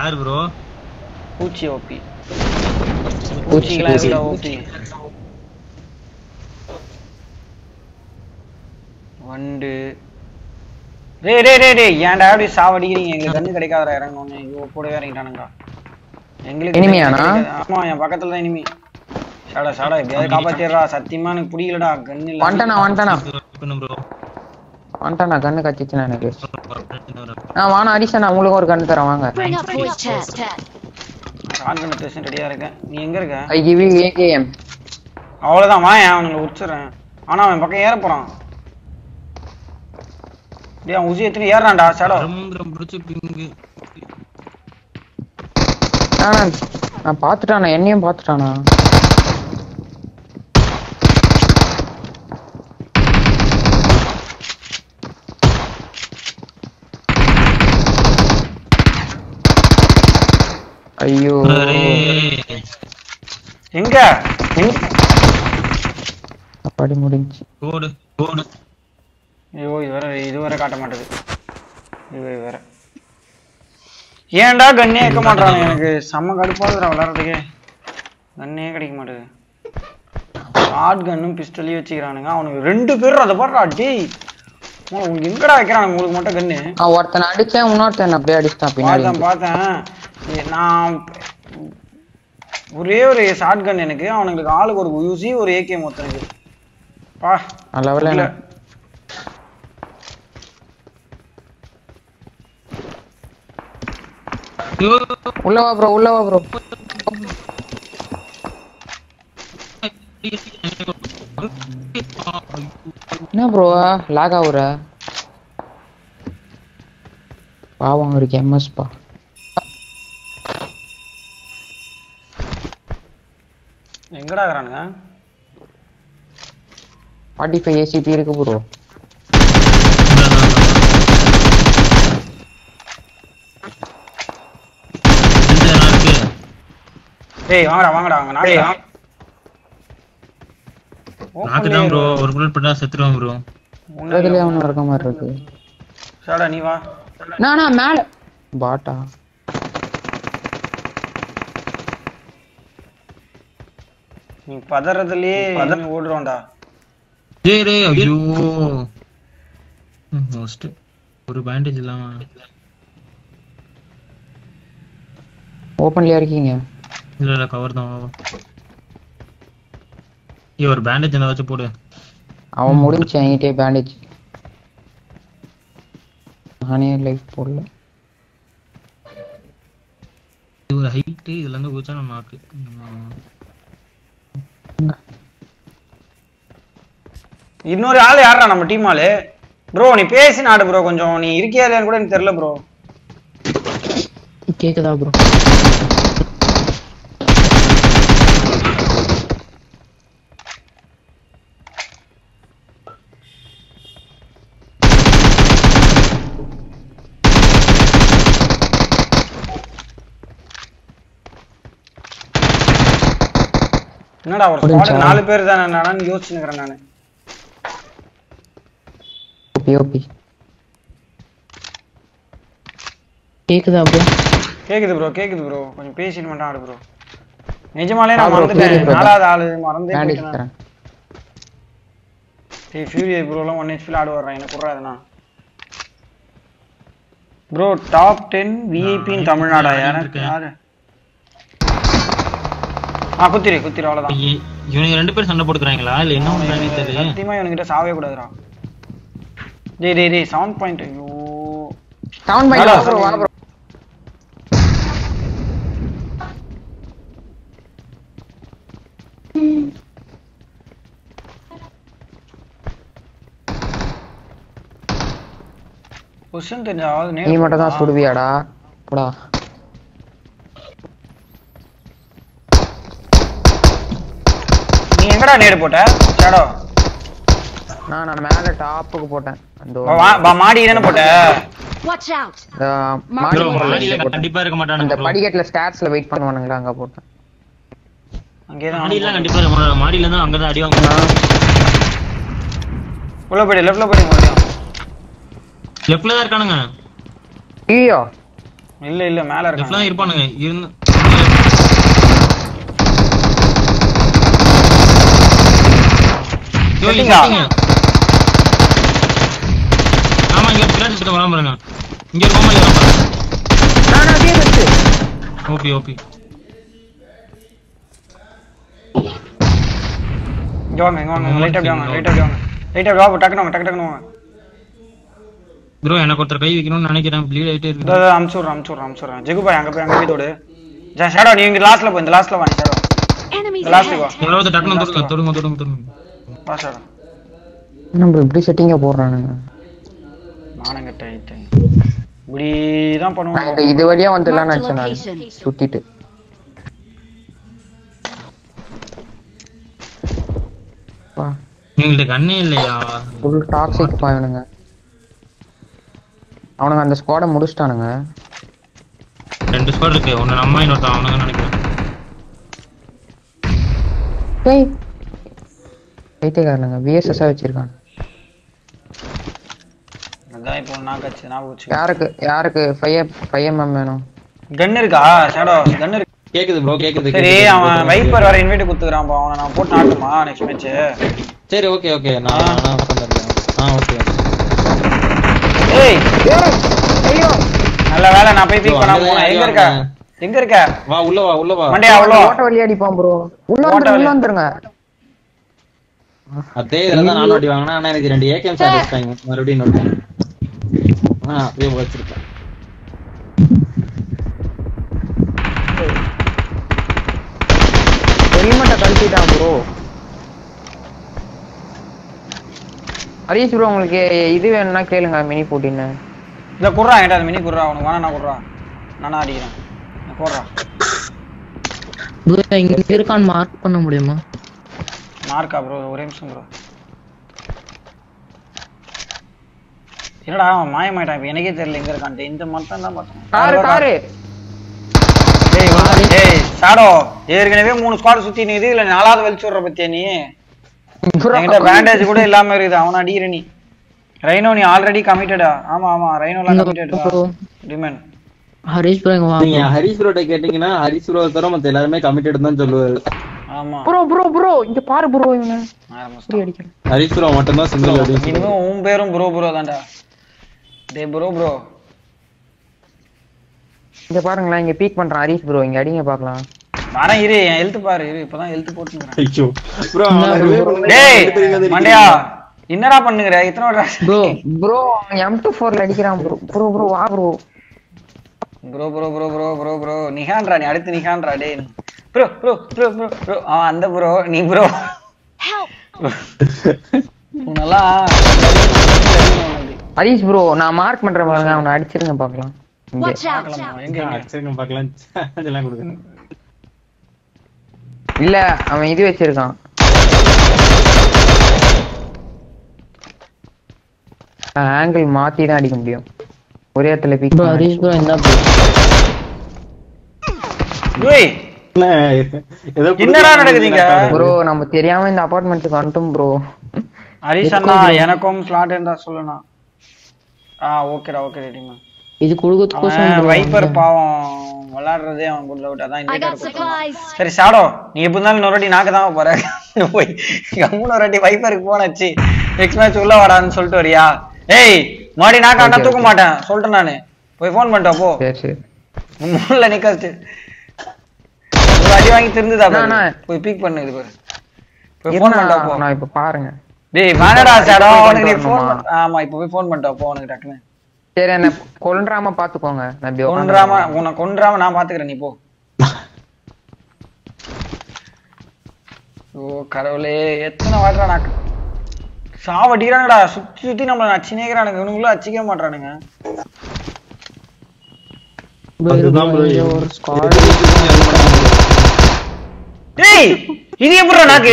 யார் ப்ரோ பூச்சி ஓபி பூச்சி, பூச்சிங்களா பூச்சி. எவ்வளோ ஓபி வண்டு டேய் டேய் டேய் டேய் ஏன்டா அப்படி சாவடிக்கிறீங்க எங்களுக்கு கண்ணு கிடைக்காதடா இறங்கணும் ஐயோ கூடவே இறங்கிட்டானுங்க எங்களுக்கு Enemy கண்ணு ஆனா? கிடைக்காது. ஆமா என் பக்கத்துல தான் இனிமி சாடா சாடா எப்படியாவது காப்பாத்திடுறா சத்தியமா எனக்கு பிடிக்கலடா கண்ணு இல்ல வந்துட்டானா வந்துட்டானா ப்ரோ வந்துட்டானா கண்ணு கச்சிச்சுனா எனக்கு நான் வானா அடிச்சா உங்களுக்கு ஒரு கண்ணு தரேன் வாங்க Bring up voice chat. On பண்ண பேச ரெடியா இருக்கேன் நீ எங்க இருக்க ஐ கிவ் யூ ஏகேஎம் அவ்வளவுதான் வாயன் அவனுங்களை உச்சிடுறேன் ஆனா அவன் பக்கம் ஏற போறான் டேய் அவன் உசி எத்தனை ஏறான்டா சாடோ சமுத்திரம் பிடிச்ச பிங்கு நான் நான் பாத்துட்டானா என்னையும் பாத்துட்டானா ஐயோ எங்க அப்படி முடிஞ்சு கோடு கோடு ஐயோ இது வேற இது வேற காட்ட மாட்டேது இது வேற ஏன்டா கண்ணே இருக்க மாட்டான் எனக்கு செம்ம கடுப்பாதுடா விளாட்றதுக்கே கண்ணே கிடைக்க மாட்டேது ஷார்ட் கன்னும் பிஸ்டலையும் வச்சுக்கிறானுங்க அவனுக்கு ரெண்டு பேரும் அதை பாடுறா டேய் உங்களை உங்க எங்கடா வைக்கிறானுங்க உங்களுக்கு மட்டும் கண்ணு நான் ஒருத்தனை அடிச்சேன் இன்னொருத்தன் அப்படியே அடிச்சிட்டான் பின்னாடி பார்த்தேன் பார்த்தேன் ஏ, நான் ஒரே ஒரு ஷார்ட் கன் எனக்கு அவனுங்களுக்கு ஆளுக்கு ஒரு யூசி ஒரு ஏகே மொத்தனுக்கு பா லெவலில் இல்ல. ஐயோ, உள்ள வா ப்ரோ உள்ள வா ப்ரோ என்ன ப்ரோ லாக் ஆகுற பாவம் இருக்கு எம்எஸ் பா எங்கடா இருக்கிறானுங்க ஃபார்ட்டி ஃபைவ் ஏசிபி இருக்கு ப்ரோ எந்த இடம் இருக்கு? டேய் வாங்கடா வாங்கடா வாங்க நாளே நாக்கு தான் ப்ரோ ஒரு புல்லட் பட்டா செத்துருவான் ப்ரோ இதுலயே அவனு இருக்க மாதிரி இருக்கு சாடா நீ வா நானா மேல பாட்டா நீ பதறதுலயே ஓடுறோம்டா டேய் டேய் ஐயோ ஃபர்ஸ்ட் ஒரு பேண்டேஜ் இல்லாம ஓப்பன்லயா இருக்கீங்க இல்ல இல்ல கவர் தான் வா, வா. ஏய் ஒரு பேண்டேஜ் ஏதாச்சும் போடு அவன் முடிஞ்சு என்கிட்டே பேண்டேஜ் நானே லைஃப் போடல இது ஒரு ஹைட் இதுல இருந்து குதிச்சா நம்ம நாக்கு ம். இன்னொரு ஆள் யாரா நம்ம டீம் ஆளு ப்ரோ நீ பேசி நாடு ப்ரோ கொஞ்சம் நீ இருக்கியா இல்லையான்னு கூட எனக்கு தெரியல ப்ரோ கேக்குதா ப்ரோ என்னடா ஒரு முடிஞ்சா? ஸ்குவாட் நாலு பேர் தானே நான் யோசிச்சுக்கிறேன் நானு ஓபி ஓபி கேக்குதா ப்ரோ கேக்குது ப்ரோ கேக்குது ப்ரோ கொஞ்சம் பேசிட்டு மட்டும் ஆடு ப்ரோ நிஜமாலே ஆ நான் bro, மறந்துட்டேன் புரியுது bro. நாலாவது ஆளு மறந்தே பேண்டேஜ் போயிட்டேன் தரேன் டேய் ஃபியூரி ப்ரோலாம் ஒன் ஹெச்பியில் ஆடு வர்றான் எனக்கு விட்றாதுண்ணா ப்ரோ டாப் டென் விஐபின்னு தமிழ்நாடா எனக்கு இருக்கேன். யாரு ஆ குத்திரி குத்திரி அவ்வளோதான் இ- இவனுங்க ரெண்டு பேரும் சண்டை போட்டுக்கிறாங்களா இல்ல என்ன பண்றாங்கன்னு தெரியல சத்தியமா இவனுக்கிட்ட சாவே கூடாதுடா டேய் டேய் டேய் செவன் பாயிண்ட் ஐயோ செவன் பாயிண்ட் வாடா, ப்ரோ வா ப்ரோ கொஸ்டின் தெரிஞ்சாவது நீ மட்டும் தான் சுடுவியாடா போடா நீ எங்கடா நேடு போட்ட ஷேடோ நான் நான் மேல டாப்புக்கு போட்டேன் அந்த ஒரு- வா- வா- மாடி தானே போட்ட Watch out! இந்த மாடி Bro, போடல, மாடியில இங்க போட்டேன். கண்டிப்பா இருக்க அந்த மாட்டானுங்க bro. படிக்கட்டுல ஸ்டாட்ஸ்ல வெயிட் பண்ணுவானுங்களா அங்க போட்டேன் அங்கே மாடியில தான் கண்டிப்பா இருக்க மாட்டாங்க மாடியில தான் அங்கதான் அடி வாங்க உள்ள போயிடு லெஃப்ட்ல போயிடு மறுபடியும் லெஃப்ட்ல தான் இருக்கானுங்க ஐயோ இல்ல இல்ல மேல லெஃப்ட்ல இருக்கான் தான் இருப்பானுங்க இருந்து ஐயோ, இங்க செட்டிங்கா? செட்டிங்க. ஆமா இங்க பின்னாடி சுத்த வராம பாருங்க இங்க ஒரு கோமாளி வராம பாருங்க நான் அதே வச்சு ஓபி ஓபி இங்க வாங்க இங்க வாங்க லைட் அப்படி வாங்க லைட் அப்படி வாங்க லைட் அப்படி வாங்க டக்குனு வாங்க டக்கு டக்குனு வாங்க ப்ரோ எனக்கு ஒருத்தர் கை வைக்கணும்னு நினைக்கிறேன் ப்ளீட் ஆயிட்டே இதோ, இருக்கு இதோ, அமுச்சு விட்றேன் அமுச்சு விட்றேன் அமுச்சு விட்றேன் ஜெகு பாய் அங்க போய் அங்க போய் தோடு ஜா ஷேடோ நீ இங்க லாஸ்ட்ல போ இந்த லாஸ்ட்ல வா ஷேடோ Enemies இந்த லாஸ்ட்டுக்கு வா ahead. யாராவது டக்குனு தொடுங்க தொடுங்க தொடுங்க தொடுங்க வா ஷேடோ நம்ம இப்படி செட்டிங்க போடுறானுங்க மானங்கட்ட ஐட்டம் இப்படி தான் நான் பண்ணுவாங்க இந்த இது வழியா வந்துடலாம்னு Marked a நினைச்சேன் நான் location. சுத்திட்டு வா எங்கள்ட்ட கண்ணே இல்லையா ஃபுல் டாக்ஸிக் பாயனுங்க அவனுங்க அந்த ஸ்குவாடை முடிச்சிட்டானுங்க ரெண்டு ஸ்குவாட் இருக்கு ஒன்னு நம்ம இன்னொருத்தன் அவனுங்க நினைக்கிறேன் டேய் பைத்தியக்காரனுங்க விஎஸ்எஸ்ஸா வச்சிருக்காங்க அதான் இப்போ நான் கட்சி நான் வச்சு யாருக்கு யாருக்கு ஃபைவ் ஃபைவ் எம்எம் வேணும் கன் இருக்கா ஷேடோ கன் இருக்கு கேக்குது ப்ரோ கேக்குது சரி கேக்குது. அவன் வைப்பர் வர இன்வைட் குத்துக்கிறான் பா அவனை நான் போட்டு ஆட்டுமா நெக்ஸ்ட் மேட்ச் சரி ஓகே ஓகே நான் நான் பண்ணிடுறேன் ஆ ஓகே ஏய் ஐயோ நல்ல வேலை நான் போய் பீக் bro, பண்ணாம அங்கதான் போனேன் எங்க இருக்க அடிவாங்க. எங்க இருக்க வா உள்ள வா உள்ள வா மண்டையா அவ்வளோ ஓட்ட வழி அடிப்பான் ப்ரோ உள்ள ஓட்ட வந்துருங்க வழி. உள்ள வந்துருங்க அதே இதுல தான் நானும் அடி வாங்கினா ஆனா எனக்கு ரெண்டு ஏகேம் ஷாட் வச்சிட்டாங்க மறுபடியும் நோட்டு ஆ அப்படியே வச்சிருக்கேன் ஹெல்மெட்டை கழட்டிட்டான் ப்ரோ ஹரீஷ் ப்ரோ உங்களுக்கு இது வேணும்னா கேளுங்க மினி போட்டின்னு இல்ல குடுறா என்கிட்ட அது மினி குடுறா அவனுக்கு வேணா நான் குடுறா நானா அடிக்கிறேன் நான் போடுறா ப்ரோ இங்க இருக்கான்னு மார்க் பண்ண முடியுமா மார்க்கா ப்ரோ ஒரே நிமிஷம் ப்ரோ என்னடா அவன் மாயமாயிட்டான் இப்ப எனக்கே தெரியல எங்க இருக்கான்ட்டு இந்த மட்டும் தான் பார்த்தேன் காரு காரு ஏய் இவன் ஏய் ஷாடோ ஏற்கனவே மூணு ஸ்குவாட் சுத்தி நிக்குது இல்ல நாலாவது வலிச்சு விடுற பத்தியா நீ என்கிட்ட பேண்டேஜ் கூட இல்லாம இருக்குது அவன அடிக்கிற நீ ரைனோ நீ ஆல்ரெடி கமிட்டடா ஆமா ஆமா ரைனோலாம் கமிட்டட் ப்ரோ டிமன் ஹரிஷ் ப்ரோ இங்க நீங்க வாங்க ஹரிஷ் ப்ரோட்ட கேட்டீங்கன்னா ஹரிஷ் ப்ரோ தவிர மத்த எல்லாருமே கமிட்டட் தான் சொல்லுவாரு ஆமா ப்ரோ ப்ரோ ப்ரோ இங்க பாரு ப்ரோ இவனை ஆரம்பிச்சிட்டான். இப்படி அடிக்கிறேன் ஹரிஷ் ப்ரோ மட்டும் தான் சிங்கிள் அப்படின்னு இனிமே உன் பேரும் ப்ரோ ப்ரோ தான்டா டேய் ப்ரோ ப்ரோ இங்க பாருங்களேன் இங்க பீக் பண்றான் ஹரீஷ் ப்ரோ இங்க அடிங்க பார்க்கலாம் வரேன் இரு என் ஹெல்த் பாரு இரு இப்பதான் ஹெல்த் போட்டுக்கிறேன் ஐயோ ப்ரோ டேய் மண்டையா என்னடா பண்ணுகிற இத்தனை வாட்டி ப்ரோ ப்ரோ எம் டூ ஃபோர்ல அடிக்கிறான் ப்ரோ ப்ரோ ப்ரோ வா bro bro bro bro bro bro bro நிகான்றா நீ அடுத்து நிகான்றா டேய் bro bro bro bro bro அவன் அந்த ப்ரோ நீ ப்ரோ Help! உன்னெல்லாம் ஹரீஷ் ப்ரோ நான் மார்க் பண்றேன் பாருங்க அவனை அடிச்சிருங்க பார்க்கலாம் இங்க Watch out! பார்க்கலாமா? எங்க எங்க அடிச்சிருங்க பார்க்கலாம் அதெல்லாம் கொடுங்க இல்ல அவன் இது வச்சிருக்கான் ஆங்கிள் மாத்தி தான் அடிக்க முடியும் ஒரே இடத்துல பீக் ப்ரோ ஹரிஷ் ப்ரோ என்ன ப்ரோ டேய் ஏதோ என்னடா நடக்குதுங்க? ப்ரோ நம்ம தெரியாம இந்த அபார்ட்மெண்ட்டுக்கு வந்துட்டோம் ப்ரோ ஹரிஷ் அண்ணா எனக்கும் ஸ்லாட் இருந்தா சொல்லுண்ணா ஆ ஓகேடா ஓகே ரெடிமா இது கொடுக்கறதுக்கோசம் அவன் bro வைப்பர் வந்தேன். பாவம் விளையாடுறதே அவன் குட் அவுட் அதான் I got invite supplies. சரி ஷாடோ நீ எப்படி இருந்தாலும் இன்னொரு வாட்டி நாக்க தான் போற போய் கம்முன்னு ஒரு வாட்டி வைப்பருக்கு போன் வச்சு நெக்ஸ்ட் மேட்ச் உள்ள வாடான்னு சொல்லிட்டு வரியா ஏய் மறுபடி நாக்க வேண்டாம் Okay, தூக்க okay. மாட்டேன் சொல்லிட்டேன் நானு போய் ஃபோன் பண்ணிட்டா போ சரி சரி முள்ள நிக்க வச்சு ஒரு அடி வாங்கி திருந்துதா பாரு. அண்ணா, அண்ணா. போய் பீக் பண்ணு இது பாரு போய் ஃபோன் இருண்ணா, பண்ணிட்டா போ நான் இப்ப பாருங்க டேய் வேணடா ஷாடோ போய் அவனுக்கு நீ பண்ணிட்டு ஃபோன் வரணுமா? ஆமா இப்போ போய் ஃபோன் பண்ணிட்டா போ அவனுக்கு டக்குன்னு சரி என்ன கொல்றாம பாத்துக்கோங்க நான் இப்படி கொன்றாம உட்கார்ந்து உன்னை கொன்றாம நான் பாத்துக்கிறேன் நீ போ ஓ கடவுளே எத்தனை வாட்டுறா நான் சாவடிக்கிறானுடா சுத்தி சுத்தி நம்மள நச்சினேக்கிறானுங்க இவனுங்களும் அச்சிக்க மாட்டானுங்க bro, இரு அதுதான் bro, bro. இங்க ஒரு squad டேய் இது எப்படிடா நாக்கு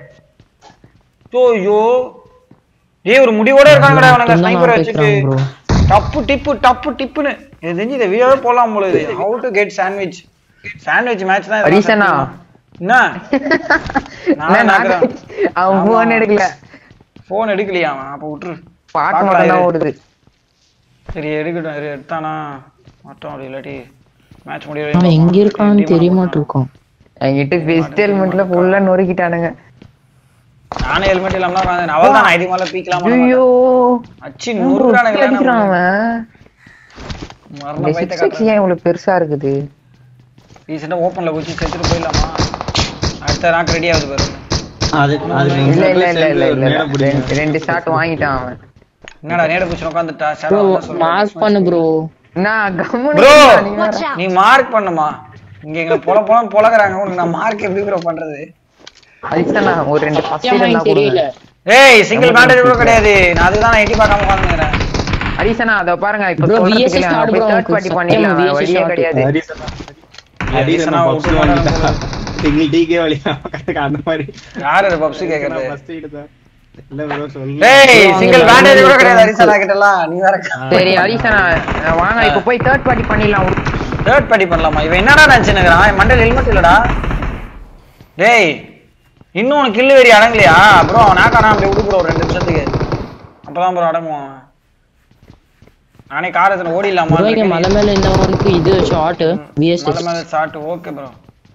ஐயோ டேய் ஒரு முடிவோட இருக்காங்கடா அவனுங்க மட்டும்தான் ஸ்னைப்பர் நான் வச்சுட்டு பேசுறேன் bro. டப்பு டிப்பு டப்பு டிப்புன்னு இது தெரிஞ்சு இதை வீடியோவே போலாம் போல இது how to get sandwich sandwich match தான் இதெல்லாம் ரீசனா? சத்தியமா. என்ன என்ன நானும் நாக்கு- நாக்குறேன். அவன் ஆமா. போன் எடுக்கல போன் எடுக்கலையா அவன் அப்ப விட்டுரு பாட்டு பார்க்கலாம் மட்டும் தான் இரு. ஓடுது சரி எடுக்கட்டும் இரு எடுத்தானா மட்டும் அப்படி இல்லாட்டி மேட்ச் அவன் எங்க இருக்கான்னு தெரிய முடியும் மாட்டிருக்கான் என்கிட்ட பெஸ்ட் ஹெல்மெட்ல ஃபுல்லா நொறுக்கிட்டானுங்க நானே ஹெல்மெட் இல்லாம உட்காந்து அவள் தான் ஐடி மேல பீக்கலாம் ஐயோ அச்சி நூறுறானுங்க அடிக்கிறான் அவன் மரண இந்த பயத்தை சிக்ஸ் சிக்ஸ் ஏன் இவ்வளவு பெருசா இருக்குது ரீசெண்டா ஓப்பன்ல குச்சி செத்துட்டு போயிடலாமா அடுத்த நாக்கு ரெடி ஆகுது பாரு அது அது இல்ல இல்ல இல்ல இல்ல ஒரு இல்ல நேரம் இல்ல பிடிக்கும். ரெண்டு- ரெண்டு ஷாட் வாங்கிட்டான் அவன் என்னடா நேட குச்சி உட்காந்துட்டா ப்ரோ மார்க் பண்ணு ப்ரோ நான் கம்முனு Bro. இருந்தா நீ வேற. Watch out! நீ மார்க் பண்ணுமா இங்க எங்களை பொல பொல பொலகுறாங்க உனக்கு நான் மார்க் எப்படி ப்ரோ பண்றது அடிச்சனா ஒரு ரெண்டு ஃபர்ஸ்ட் சத்தியமா தெரியல ஏய் சிங்கிள் பேண்டேஜ் கூட கிடையாது நான் அதுதான் நான் எட்டி பார்க்காம உட்காந்துக்கிறேன் அடிசனா அத பாருங்க இப்ப Bro, சொல்றதுக்கு VSS இல்ல, ஆடு போய் bro, third party சத்தியமா பண்ணிடலாம் VSS வழியே ஆடு. கிடையாது ஹரிசனா ஹரிசனா ஹரிசனா விட்டு பப்ஸ் போறாங்க வாங்கிட்டான் சிங்கிள் டீக்கே வழியா கரெக்டா அந்த மாதிரி யாரு அது பப்ஸ் கேக்குறது ஃபர்ஸ்ட் எடுத்தேன் இல்ல ப்ரோ சொல்லு டேய் சிங்கிள் பேண்டேஜ் கூட கிடையாது ஹரிசனா கிட்டலாம் நீ வேற சரி அடிசனா வாங்க இப்ப போய் தேர்ட் பார்ட்டி பண்ணிடலாம் தேர்ட் பார்ட்டி பண்ணலாமா இவன் என்னடா நினைச்சுனுக்குறான் மண்டல் ஹெல்மெட் இல்லடா டேய் இன்னும் உனக்கு கில்லு வெறி அடங்கலையா ப்ரோ அவன் நாக்கானா அப்படி விடு ப்ரோ ரெண்டு நிமிஷத்துக்கு அப்பதான் ப்ரோ அடங்குவான் அவன். நானே கார் எத்தனை ஓடிடலாமா ப்ரோ இங்க மலை மேல இருந்தவனுக்கு இது ஷார்ட் மலை விஎஸ்எஸ் மேல ஷாட் ஓகே ப்ரோ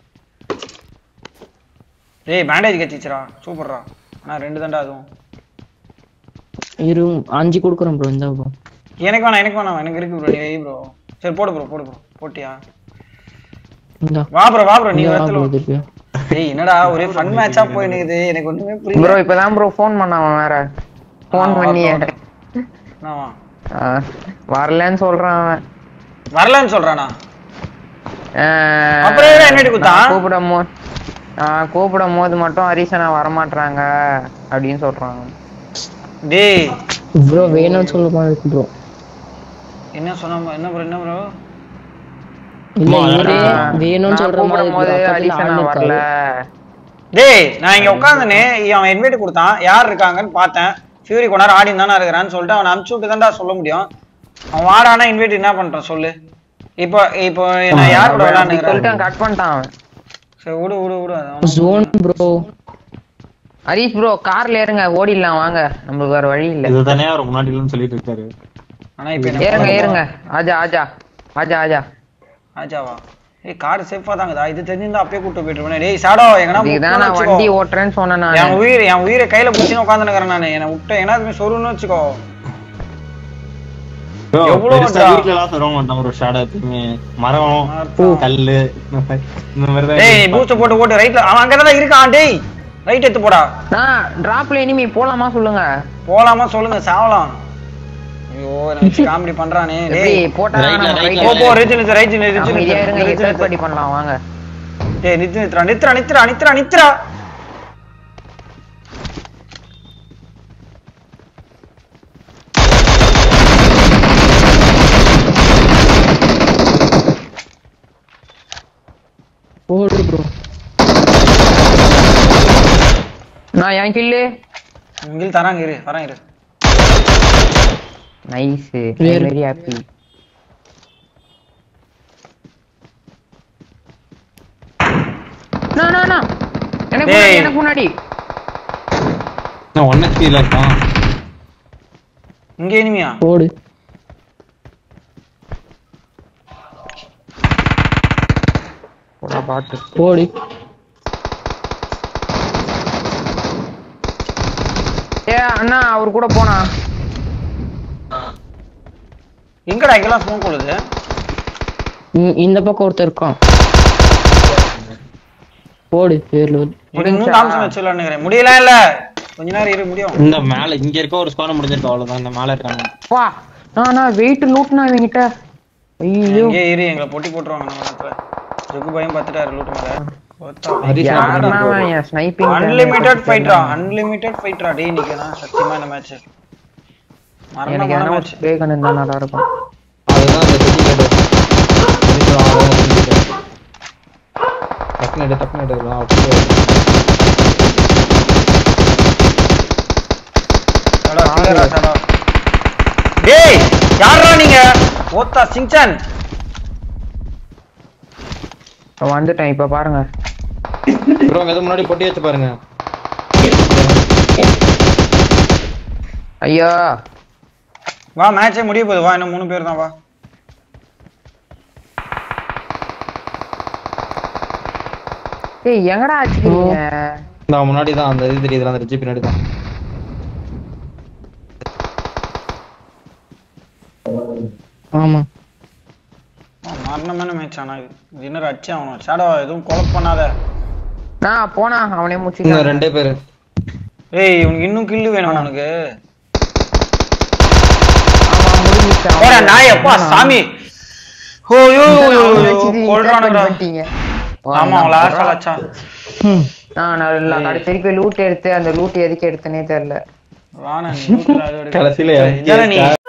டேய் பேண்டேஜ் கட்டிச்சுடா சூப்பர்ரா ஆனா ரெண்டு தாண்டா அதுவும் இரு அஞ்சு கொடுக்குறேன் ப்ரோ இந்த ப்ரோ எனக்கு வேணாம் எனக்கு வேணாம் எனக்கு இருக்கு ப்ரோ நீ வை ப்ரோ சரி போடு ப்ரோ போடு ப்ரோ போட்டியா இந்த வா ப்ரோ வா ப்ரோ நீ ப்ரோ வரத்துல இருக்கு டேய் என்னடா ஒரே ஃபன் மேட்சா போய் நிக்குது எனக்கு ஒண்ணுமே புரியல ப்ரோ இப்பதான் ப்ரோ ஃபோன் பண்ணான் அவன் வேற ஃபோன் ஆ, பண்ணி வரட்டும். என்னவா? ஆ, வரலன்னு சொல்றான் அவன் வரலன்னு சொல்றானா ஆ, அப்புறம் ஏன் invite கொடுத்தான்? நான் கூப்பிடும் போது நான் கூப்பிடும் போது மட்டும் ஹரிசனா வரமாட்றாங்க அப்படின்னு சொல்றான் டேய் ப்ரோ வேணும்னு சொல்ல மாதிரி ப்ரோ என்ன சொன்ன என்ன ப்ரோ என்ன ப்ரோ இல்ல இவரே ஆ, வேணும்னு நான் சொல்ற மாதிரி கூப்பிடும் போது bro. ஹரிசனா பக்கத்துல ஆள் வரல இருக்காரு. டேய் நான் இங்க உட்காந்துனே அவன் இன்வைட் கொடுத்தான் யார் இருக்காங்கன்னு பார்த்தேன் ஃபியூரி கொண்டாரு ஆடி தானே இருக்கிறான்னு சொல்லிட்டு அவனை அனுப்பிச்சு விட்டு தான்டா சொல்ல முடியும் அவன் வாடானா இன்வைட் என்ன பண்றான் சொல்லு இப்போ இப்போ நான் யார் கூட அப்படி சொல்லிட்டு விளையாண்டுக்கிறேன் கட் பண்ணிட்டான் அவன் சரி விடு விடு விடு அது அவன- ஜோன் ப்ரோ ஹரிஷ் ப்ரோ கார்ல ஏறுங்க ஓடிடலாம் வாங்க நம்மளுக்கு வேற வழி இல்ல இதுதானே அவர் முன்னாடி இல்லைன்னு சொல்லிட்டு இருக்காரு ஆனா இப்போ என்ன ஏறுங்க பண்ண ஏறுங்க ஆஜா ஆஜா ஆஜா ஆஜா ஆச்சாவா ஏய் கார் சேஃபா தாங்கதா இது தெரிஞ்சிருந்தா அப்பயே கூட்டு போயிட்டு டேய் சாடோ எங்கனா இதுதான் நான் முட்டுன்னு வண்டி வச்சுக்கோ. ஓட்டுறேன்னு சொன்னேன் என் நான் உயிர் என் உயிரை கையில பிடிச்சின்னு உட்காந்துனுக்கிறேன் நானு என்னை விட்ட என்ன அதுமே சொருன்னு வச்சுக்கோ Bro, எவ்வளவு பெருசா வந்தா? வீட்ல எல்லாம் சொல்ல மாட்டான் ஒரு ஷாட் எப்பயுமே மரம் கல்லு இந்த மாதிரி இந்த மாதிரி தான் டேய் நீ பூஸ்ட் போட்டு போட்டு ரைட்ல அவன் அங்கதான் இருக்கான் டேய் ரைட் எடுத்து போடா நான் டிராப்ல இனிமே போலாமா சொல்லுங்க போலாமா சொல்லுங்க சாவலாம் ஐயோ எனக்கு காமெடி பண்றானே எப்படி டேய் போட்டா Right ல, நம்ம right right போ ல- போ ரிச்சு நித்து ரைட் நித்து நம்ம இதே இருங்க ரிச்சு third party பண்ணலாம் வாங்க டேய் நித்து நித்துறா நித்துறா நித்துறா நித்துறா நித்துறா போடு ப்ரோ நான் என் கில்லு உங்கில் தராங்க இரு வரேன் இரு நைஸ் Very- வெரி ஹாப்பி நான் நான் நான் எனக்கு முன்னாடி டேய். எனக்கு முன்னாடி நான் ஒன் ஹெச்பியில் இருக்கான் இங்க இனிமையா போடு போடா பாட்டு போடு ஏ அண்ணா அவர் கூட போனா எங்கடா இங்கெல்லாம் ஸ்மோக் கொள்ளுது இ- இந்த பக்கம் ஒருத்தர் இருக்கான் போடு பேர்ல வந்து. இன்னும் தாம்சன் வச்சுலான்னு முடியல இல்ல கொஞ்ச நேரம் இரு முடியும் இந்த மேல இங்க இருக்க ஒரு ஸ்கோர் முடிஞ்சிருக்கு அவ்வளவுதான் இந்த மேல இருக்காங்க வா நான் நான் வெயிட் லூட்னா இவங்கிட்ட ஐயோ இங்கே இரு எங்களை பொட்டி போட்டுருவாங்க நம்ம இடத்துல ஜுகு பயம் பார்த்துட்டாரு லூட்டு மேல ஹரிஷ் யாருன்னா அவன் என் ஸ்னைப்பிங் அன்லிமிட்டெட் ஃபைட்ரா அன்லிமிட்டெட் ஃபைட்ரா டேய் நிக்கனா சத்தியமா இந்த மேட்ச் எனக்கு மரணமான எதனா ஒரு மேட்ச் ஸ்ப்ரே கன் இருந்தா நல்லா இருக்கும் அதுதான் அந்த செட்டி கேட்டு டக்குனு எடு டக்குனு எடுக்கலாம் அப்படியே சடா சீக்கிரம்டா, சடா டேய் யாரா நீங்க ஓத்தா சிங்சன் இப்ப வந்துட்டேன் இப்ப பாருங்க ப்ரோ எது முன்னாடி பொட்டி வச்சு பாருங்க ஐயோ வா மேட்சே முடிய போகுது வா இன்னும் மூணு பேர் தான் வா ஏய் எங்கடா அடிக்கிறீங்க இந்த முன்னாடி தான் அந்த இது தெரியுது அந்த ரிட்ஜ் பின்னாடி தான் ஆமா மரணமான மேட்ச் ஆனா இது டின்னர் அடிச்சு ஆகணும் ஷேடோ எதுவும் கொலை பண்ணாத நான் போனா அவனே இன்னும் முடிச்சு ரெண்டே பேரு ஏய் இவனுக்கு இன்னும் கில்லு வேணும் உனக்கு அவன் முடிஞ்சிச்சு போடா அவன் நாய் அப்பா சாமி ஓயோ அவனை வச்சுட்டு நீ கொல்றானுடா attack பண்ணிட்டீங்க. ஆமா அவன் லாஸ்ட் ஆச்சா நான் நல்லா கடைசி போய் லூட் எடுத்து அந்த லூட் எதுக்கு எடுத்தனே தெரியல வாணா நீ நூத்துல அது எடுக்க. கடைசியில இதானே நீ